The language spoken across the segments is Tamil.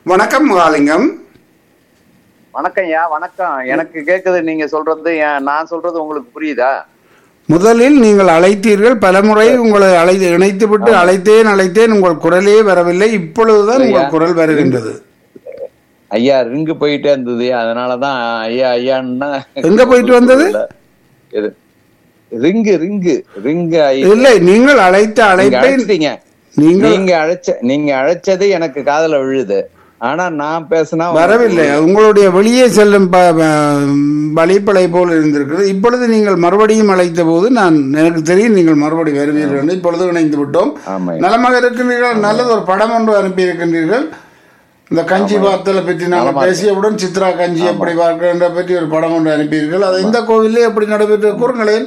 வணக்கம் மகாலிங்கம் வணக்கம் ஐயா வணக்கம் எனக்கு கேக்குது நீங்க சொல்றது ஏன் நான் சொல்றது உங்களுக்கு புரியுதா முதலில் நீங்கள் அழைத்தீர்கள் பலமுறை உங்களை அழை இணைத்து விட்டு அழைத்தேன் அழைத்தேன் உங்கள் குரலே வரவில்லை இப்பொழுதுதான் உங்கள் குரல் வருகின்றது ஐயா ரிங்கு போயிட்டே இருந்தது அதனாலதான் ஐயா ஐயான்னா எங்க போயிட்டு வந்தது இது ரிங்கு ரிங்கு ரிங்கு ஐயா இல்லை நீங்கள் அழைத்த நீங்க அழைப்பை அழைச்சிட்டீங்க நீங்கள் நீங்க அழைச்ச நீங்க அழைச்சது எனக்கு காதுல விழுது ஆனா நான் பேசினா வரவில்லை உங்களுடைய வெளியே செல்லும் ப- ப- வழிப்படை போல் இருந்திருக்கிறது இப்பொழுது நீங்கள் மறுபடியும் அழைத்த போது நான் எனக்கு தெரியும் நீங்கள் மறுபடி வருவீர்கள் என்று இப்பொழுது இணைந்து விட்டோம் ஆமா நலமாக இருக்கின்றீர்கள் நல்லது ஒரு படம் ஒன்று அனுப்பி இருக்கின்றீர்கள் இந்த கஞ்சி பார்த்தலை பற்றி நாங்கள் பேசியவுடன் சித்ரா கஞ்சி எப்படி பார்க்கின்ற பற்றி ஒரு படம் ஒன்று அனுப்பியிருக்கீர்கள் அது இந்த கோவிலே எப்படி நடைபெற்ற கூறுங்களேன்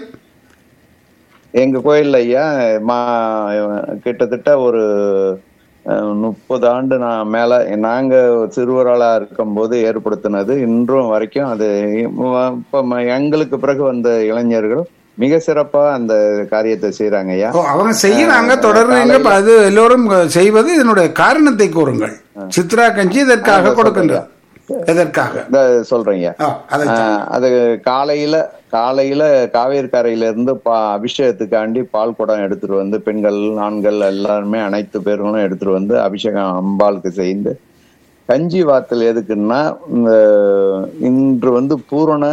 எங்க கோயில்ல ஐயா மா கிட்டத்தட்ட ஒரு அஹ், முப்பது ஆண்டு நான் மேல நாங்க சிறுவராளா இருக்கும்போது ஏற்படுத்தினது இன்றும் வரைக்கும் அது இப்ப ம- எங்களுக்கு பிறகு வந்த இளைஞர்கள் மிக சிறப்பா அந்த காரியத்தை செய்யறாங்க ஐயா ஓ, அவங்க செய்யறாங்க தொடர்றீங்க இப்ப அது எல்லோரும் செய்வது இதனுடைய காரணத்தை கூறுங்கள் சித்ரா கஞ்சி இதற்காக கொடுக்கின்றார் எதற்காக இந்த சொல்றேன் ஐயா ஆ, அதை ஆஹ் அது காலையில காலையில காவேரி கரையில இருந்து பா அபிஷேகத்துக்காண்டி பால் குடம் எடுத்துட்டு வந்து பெண்கள் ஆண்கள் எல்லாருமே அனைத்து பேர்களும் எடுத்துட்டு வந்து அபிஷேகம் அம்பாளுக்கு செய்து கஞ்சி வாத்தல் எதுக்குன்னா இந்த இன்று வந்து பூரண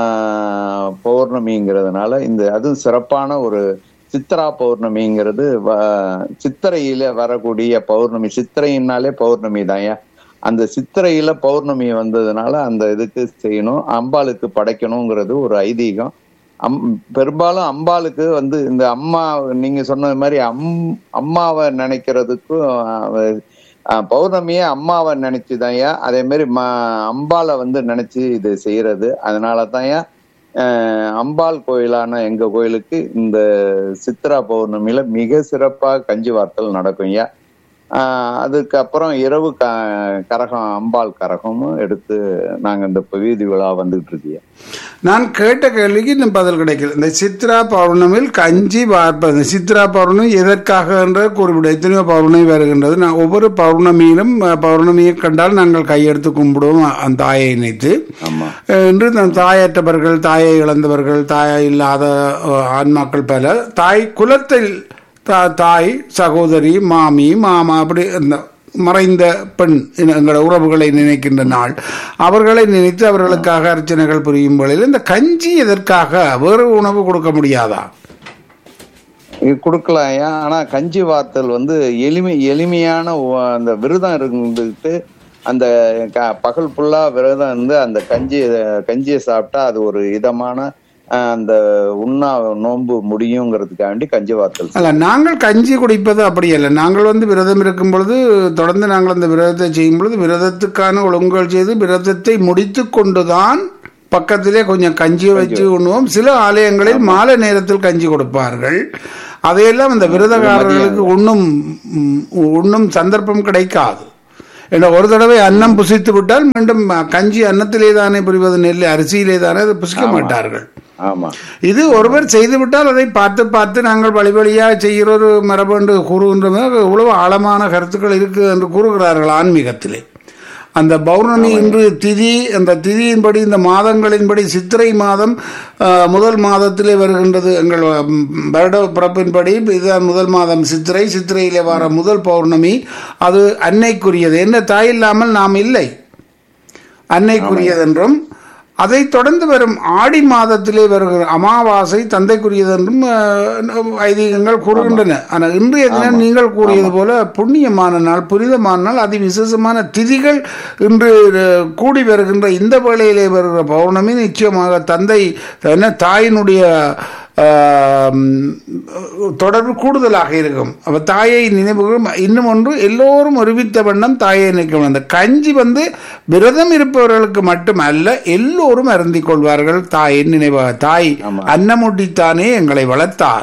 ஆஹ், பௌர்ணமிங்கிறதுனால இந்த அதுவும் சிறப்பான ஒரு சித்ரா பௌர்ணமிங்கிறது வ- சித்திரையில வரக்கூடிய பௌர்ணமி சித்திரையினாலே பௌர்ணமி தான் அந்த சித்திரையில பௌர்ணமி வந்ததுனால அந்த இதுக்கு செய்யணும் அம்பாளுக்கு படைக்கணுங்கிறது ஒரு ஐதீகம் அம் பெரும்பாலும் அம்பாளுக்கு வந்து இந்த அம்மா நீங்க சொன்னது மாதிரி அம் அம்மாவை நினைக்கிறதுக்கும் அஹ், அஹ், பௌர்ணமியை அம்மாவை நினைச்சுதான்யா அதே மாதிரி ம அம்பாளை வந்து நினைச்சு இது செய்யறது அதனால தான்யா அஹ், அம்பாள் கோயிலான எங்க கோயிலுக்கு இந்த சித்ரா பௌர்ணமியில மிக சிறப்பா கஞ்சி வார்த்தல் நடக்கும்யா ஆஹ் அதுக்கப்புறம் இரவு க கரகம் அம்பாள் கரகமும் எடுத்து நாங்க இந்த இப்ப வீதி விழா வந்துகிட்டு இருக்கீங்க நான் கேட்ட கேள்விக்கு இன்னும் பதில் கிடைக்கல இந்த சித்ரா பௌர்ணமியில் கஞ்சி பார்ப்பது சித்ரா பௌர்ணமி எதற்காக என்ற குறிப்பிட எத்தனையோ பௌர்ணமி வருகின்றது நான் ஒவ்வொரு பௌர்ணமியிலும் அஹ், பௌர்ணமியை கண்டால் நாங்கள் கையெடுத்து கும்பிடுவோம் அ- அந்த தாயை நினைத்து ஆமா அஹ், இன்று நம் தாயற்றவர்கள் தாயை இழந்தவர்கள் தாயை இல்லாத அஹ், ஆன்மாக்கள் பல தாய் குலத்தில் தா- தாய் சகோதரி மாமி மாமா அப்படி இந்த மறைந்த பெண் என- எங்களோட உறவுகளை நினைக்கின்ற நாள் அவர்களை நினைத்து அவர்களுக்காக அர்ச்சனைகள் புரியும் வேளையில் இந்த கஞ்சி எதற்காக வேறு உணவு கொடுக்க முடியாதா இது கொடுக்கலாம் ஏன் ஆனா கஞ்சி வார்த்தல் வந்து எளிமை எளிமையான உ- அந்த விரதம் இருந்துட்டு அந்த க- பகல் ஃபுல்லா விரதம் இருந்து அந்த கஞ்சி கஞ்சியை சாப்பிட்டா அது ஒரு இதமான அஹ், அந்த உண்ணா நோன்பு முடியுங்கிறதுக்காண்டி கஞ்சி வார்த்தல் அல்ல நாங்கள் கஞ்சி குடிப்பது அப்படி அல்ல நாங்கள் வந்து விரதம் இருக்கும் பொழுது தொடர்ந்து நாங்கள் அந்த விரதத்தை செய்யும் பொழுது விரதத்துக்கான ஒழுங்குகள் செய்து விரதத்தை முடித்து கொண்டுதான் பக்கத்திலே கொஞ்சம் கஞ்சி வச்சு உண்ணுவோம் சில ஆலயங்களில் மாலை நேரத்தில் கஞ்சி கொடுப்பார்கள் அதையெல்லாம் அந்த விரதக்காரர்களுக்கு உண்ணும் ம், உண்ணும் சந்தர்ப்பம் கிடைக்காது ஏன்னா ஒரு தடவை அன்னம் புசித்து விட்டால் மீண்டும் கஞ்சி அன்னத்திலே தானே புரிவது நெல் அரிசியிலே தானே அதை புசிக்க மாட்டார்கள் ஆமா இது ஒருவர் செய்துவிட்டால் அதை பார்த்து பார்த்து நாங்கள் வழி வழியாக செய்கிற ஒரு மரபு என்று கூறுகின்ற மாதிரி இவ்வளவு ஆழமான கருத்துக்கள் இருக்கு என்று கூறுகிறார்கள் ஆன்மீகத்திலே அந்த பௌர்ணமி இன்று திதி அந்த திதியின்படி இந்த மாதங்களின்படி சித்திரை மாதம் ஆஹ், முதல் மாதத்திலே வருகின்றது எங்கள் ம், வருட பிறப்பின்படி இதுதான் முதல் மாதம் சித்திரை சித்திரையிலே வர முதல் பௌர்ணமி அது அன்னைக்குரியது என்ன தாய் இல்லாமல் நாம் இல்லை அன்னைக்குரியதென்றும் அதைத் தொடர்ந்து வரும் ஆடி மாதத்திலே வருகிற அமாவாசை தந்தைக்குரியதென்றும் அஹ், ஐதீகங்கள் கூறுகின்றன ஆனால் இன்றைய தினம் நீங்கள் கூறியது போல புண்ணியமான நாள் புனிதமான நாள் அதி விசேஷமான திதிகள் இன்று அஹ், கூடி வருகின்ற இந்த வேளையிலே வருகிற பௌர்ணமி நிச்சயமாக தந்தை என்ன தாயினுடைய ஆம், தொடர்பு கூடுதலாக இருக்கும் அப்ப தாயை நினைவுகள் இன்னும் ஒன்று எல்லோரும் ஒருமித்த வண்ணம் தாயை நினைக்கும் அந்த கஞ்சி வந்து விரதம் இருப்பவர்களுக்கு மட்டுமல்ல எல்லோரும் அருந்திக் கொள்வார்கள் தாயின் நினைவாக தாய் அன்னமுட்டித்தானே எங்களை வளர்த்தார்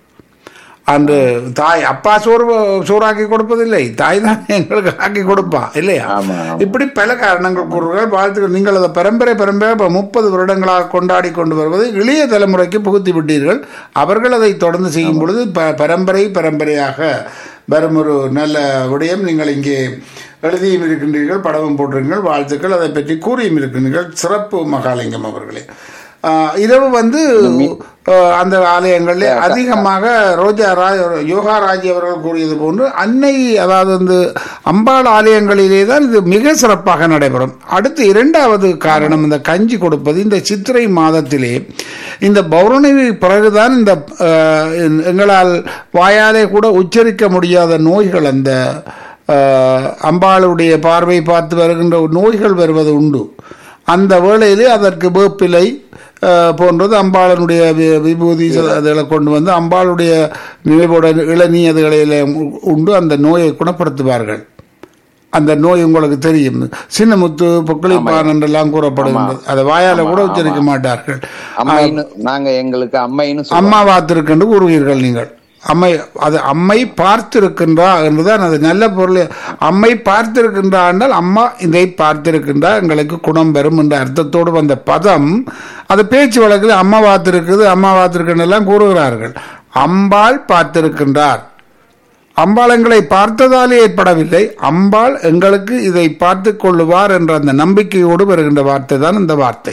அன்று தாய் அப்பா சோறு சோறாக்கி கொடுப்பதில்லை தாய் தான் எங்களுக்கு ஆக்கி கொடுப்பா இல்லையா ஆமா, ஆமா. இப்படி பல காரணங்கள் கூறுகள் வாழ்த்துக்கள் நீங்கள் அதை பரம்பரை பரம்பரை இப்போ முப்பது வருடங்களாக கொண்டாடி கொண்டு வருவது இளைய தலைமுறைக்கு புகுத்தி விட்டீர்கள் அவர்கள் அதை தொடர்ந்து செய்யும் பொழுது ப பரம்பரை பரம்பரையாக வரும் ஒரு நல்ல விடயம் நீங்கள் இங்கே எழுதியும் இருக்கின்றீர்கள் படமும் போட்டிருக்கீர்கள் வாழ்த்துக்கள் அதை பற்றி கூறியும் இருக்கின்றீர்கள் சிறப்பு மகாலிங்கம் அவர்களே ஆஹ் இரவு வந்து ஆஹ் அந்த ஆலயங்களில் அதிகமாக ரோஜா ராஜ் யோகா ராஜ் அவர்கள் கூறியது போன்று அன்னை அதாவது வந்து அம்பாள் ஆலயங்களிலே தான் இது மிக சிறப்பாக நடைபெறும் அடுத்து இரண்டாவது காரணம் இந்த கஞ்சி கொடுப்பது இந்த சித்திரை மாதத்திலே இந்த பௌர்ணமி பிறகுதான் இந்த ஆஹ், எங்களால் வாயாலே கூட உச்சரிக்க முடியாத நோய்கள் அந்த ஆஹ், அம்பாளுடைய பார்வை பார்த்து வருகின்ற நோய்கள் வருவது உண்டு அந்த வேளையிலே அதற்கு வேப்பிலை ஆஹ், போன்றது அம்பாளனுடைய வி- விபூதி ச- அதுகளை கொண்டு வந்து அம்பாளுடைய நினைவோட இளநீ அதுகளில் உண்டு அந்த நோயை குணப்படுத்துவார்கள் அந்த நோய் உங்களுக்கு தெரியும் சின்னமுத்து பொக்களிப்பான் என்றெல்லாம் கூறப்படுகின்றது அதை வாயால கூட உச்சரிக்க மாட்டார்கள் அம்மைன்னு நாங்க எங்களுக்கு அம்மைன்னு சொல்லுவோம். அம்மா பார்த்திருக்கின்ற கூறுவீர்கள் நீங்கள் அம்மை அது அம்மை பார்த்திருக்கின்றா என்றுதான் அது நல்ல பொருள் அம்மை பார்த்திருக்கின்றா என்றால் அம்மா இதை பார்த்திருக்கின்றா எங்களுக்கு குணம் பெறும் என்ற அர்த்தத்தோடு வந்த பதம் அது பேச்சு வழக்கில் அம்மா பார்த்திருக்குது அம்மா பார்த்திருக்கின்றெல்லாம் கூறுகிறார்கள் அம்பாள் பார்த்திருக்கின்றார் அம்பாள் எங்களை பார்த்ததாலே ஏற்படவில்லை அம்பாள் எங்களுக்கு இதை பார்த்து கொள்ளுவார் என்ற அந்த நம்பிக்கையோடு வருகின்ற வார்த்தை தான் இந்த வார்த்தை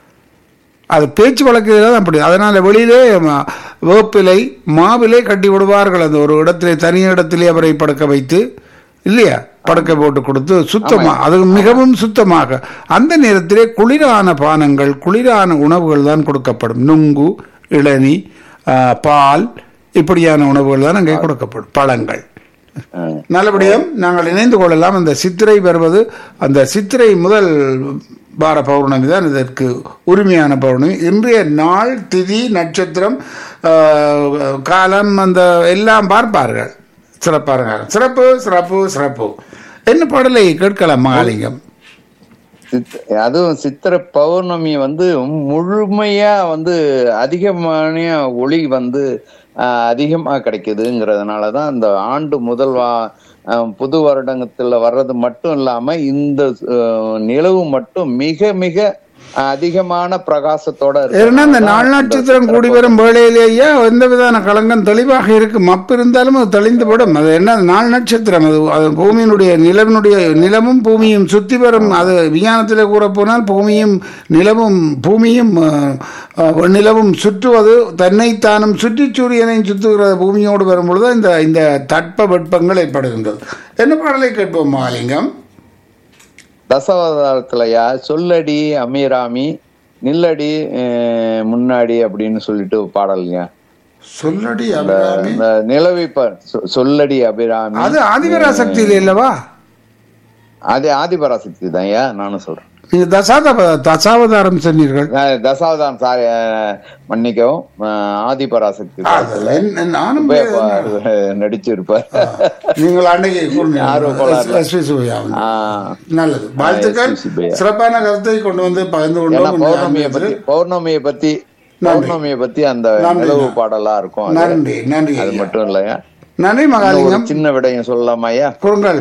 அது பேச்சு வழக்கில் தான் அப்படி அதனால வெளியிலே ம- வேப்பிலை மாவிலை கட்டி விடுவார்கள் அந்த ஒரு இடத்திலே தனி இடத்திலே அவரை படுக்க வைத்து இல்லையா படுக்கை போட்டு கொடுத்து சுத்தமா அது மிகவும் சுத்தமாக அந்த நேரத்திலே குளிரான பானங்கள் குளிரான உணவுகள் தான் கொடுக்கப்படும் நுங்கு இளநி ஆ, பால் இப்படியான உணவுகள் தான் அங்கே கொடுக்கப்படும் பழங்கள் ம். நல்லபடியும் நாங்கள் இணைந்து கொள்ளலாம் அந்த சித்திரை வருவது அந்த சித்திரை முதல் வார பௌர்ணமி தான் இதற்கு உரிமையான பௌர்ணமி இன்றைய நாள் திதி நட்சத்திரம் ஆஹ், காலம் அந்த எல்லாம் பார்ப்பார்கள் சிறப்பாக சிறப்பு சிறப்பு சிறப்பு என்ன பாடலை கேட்கலாம் மகாலிங்கம் சித்த- அதுவும் சித்திரை பௌர்ணமி வந்து முழுமையா வந்து அதிகமான ஒளி வந்து ஆஹ், அதிகமா கிடைக்குதுங்கிறதுனாலதான் இந்த ஆண்டு முதல் வா ஆஹ், புது வருடத்துல வர்றது மட்டும் இல்லாம இந்த ஆஹ், நிலவு மட்டும் மிக மிக அதிகமான பிரகாசத்தோட இருக்கு. ஏன்னா இந்த நாள் நட்சத்திரம் கூடி வரும் வேளையிலேயே எந்த விதமான களங்கம் தெளிவாக இருக்கு மப்பு இருந்தாலும் அது தெளிந்து விடும் அது என்ன நாள் நட்சத்திரம் அது அது பூமியினுடைய நிலவினுடைய நிலமும் பூமியும் சுத்தி வரும் அது விஞ்ஞானத்தில் கூற போனால் பூமியும் நிலவும் பூமியும் அஹ், அஹ், நிலவும் சுற்றுவது தன்னைத்தானும் சுற்றி சூரியனையும் சுற்றுகிற பூமியோடு வரும் பொழுது இந்த இந்த தட்ப வெப்பங்கள் ஏற்படுகின்றது என்ன பாடலை கேட்போம் மாலிங்கம் தசாவதாரத்துலயா சொல்லடி அமீராமி நில்லடி அஹ், முன்னாடி அப்படின்னு சொல்லிட்டு பாடலுங்க சொல்லடி அபிராமி இந்த நிலவை பார் சொ- சொல்லடி அபிராமி அது ஆதிவரா சக்தியில் இல்லவா அது ஆதிபராசக்தி தான் ஏன் நானும் சொல்றேன் நீங்க தசாத தசாவதாரம் சொன்னீர்கள் நான் தசாவதாரம் சாரி அஹ், மன்னிக்கவும் அஹ், ஆதிபராசக்தி அதுல என்ன- நானும் நடிச்சிருப்பார் நீங்கள் அன்னைக்கு ஆர்வம் கோளாறு. எஸ்வி சுவையா வந்து. ஆஹ் நல்லது வாழ்த்துக்கள் எஸ்.வி. சுப்பையா. சிறப்பான கருத்தை கொண்டு வந்து பகிர்ந்து ஏன்னா கொண்டோம் பௌர்ணமியை பத்தி பௌர்ணமியை பத்தி பௌர்ணமியை பத்தி அந்த நன்றி. நிலவு பாடலா இருக்கும் அது. நன்றி நன்றி அது ஐயா. மட்டும் இல்லையா நன்றி இன்னும் ஒரு மகாலிங்கம் சின்ன விடயம் சொல்லலாமா ஐயா குறுங்கள்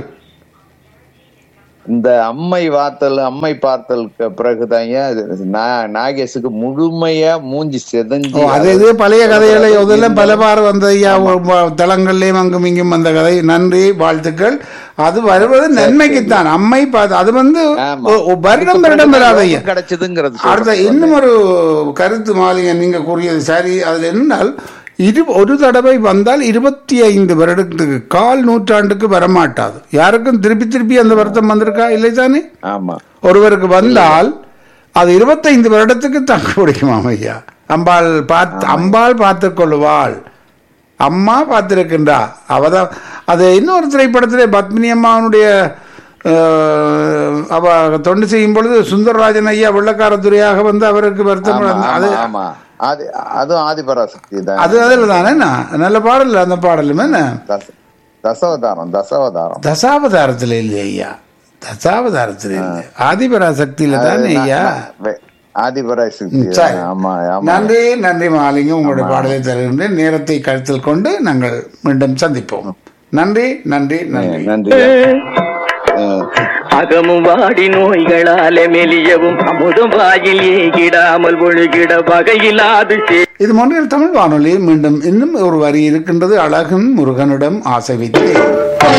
இந்த அம்மை வார்த்தல் அம்மை பார்த்தலுக்கு பிறகுதான் ஐயா இது நா- நாகேஷுக்கு முழுமையா மூஞ்சி ஓ செதஞ்சு அது இது பழைய கதைகளை இதெல்லாம் பலவாறு வந்த ஐயா வ- தளங்கள்லயும் அங்கும் இங்கும் வந்த கதை நன்றி வாழ்த்துக்கள் அது வருவது நன்மைக்குத்தான் அம்மை பார்த்து அது வந்து ஆமா. ஒ- ஒ- வருடம் வருடம் வராது ஐயா யோகம் கிடைச்சதுங்கிறது அடுத்த சொல்றேன். இன்னும் ஒரு கருத்து மாலிங்க நீங்க கூறியது சரி அதுல என்னன்னா இரு ஒரு தடவை வந்தால் இருபத்தி ஐந்து வருடத்துக்கு கால் நூற்றாண்டுக்கு வரமாட்டாது யாருக்கும் திருப்பி திருப்பி அந்த வருத்தம் வந்திருக்கா இல்லை தானே ஆமா ஒருவருக்கு வந்தால் அது இருபத்தைந்து வருடத்துக்கு தங்க பிடிக்குமாம் ஐயா அம்பாள் பார்த்து அம்பாள் பார்த்து கொள்ளுவாள் அம்மா பார்த்திருக்கின்றா அவதான் அது இன்னொரு திரைப்படத்திலே பத்மினி அம்மாவனுடைய அஹ், அவ தொண்டு செய்யும் பொழுது சுந்தரராஜன் ஐயா வெள்ளக்காரத்துறையாக வந்து அவருக்கு வருத்தம் ஆமா, அது ஆமா, ஆமா அது அதுவும் ஆதிபராசக்தி தான் அது அதில் தானே என்ன? நல்ல பாடல் அந்த பாடலும் என்ன தச- தசாவதாரம் தசாவதாரம் தசாவதாரத்தில் இல்லை ஐயா தசாவதாரத்தில் இல்லை ஆதிபராசக்தியில தானே ஐயா வெ- ஆதிபராசக்தி சரி. ஆமா ஆமா நன்றி நன்றி மாலிங்க உங்களுடைய பாடலை தருகின்றேன் நேரத்தை கருத்தில் கொண்டு நாங்கள் மீண்டும் சந்திப்போம் நன்றி நன்றி நன்றி நன்றி அஹ், அகமும் வாடி நோய்களாலே மெலியவும் அமுதம் வாயில் ஏகிடாமல் ஒழுகிட வகையில்லாது சே- இது மொன்றில் தமிழ் வானொலி மீண்டும் இன்னும் ஒரு வரி இருக்கின்றது அழகன் முருகனிடம் ஆசை வைத்து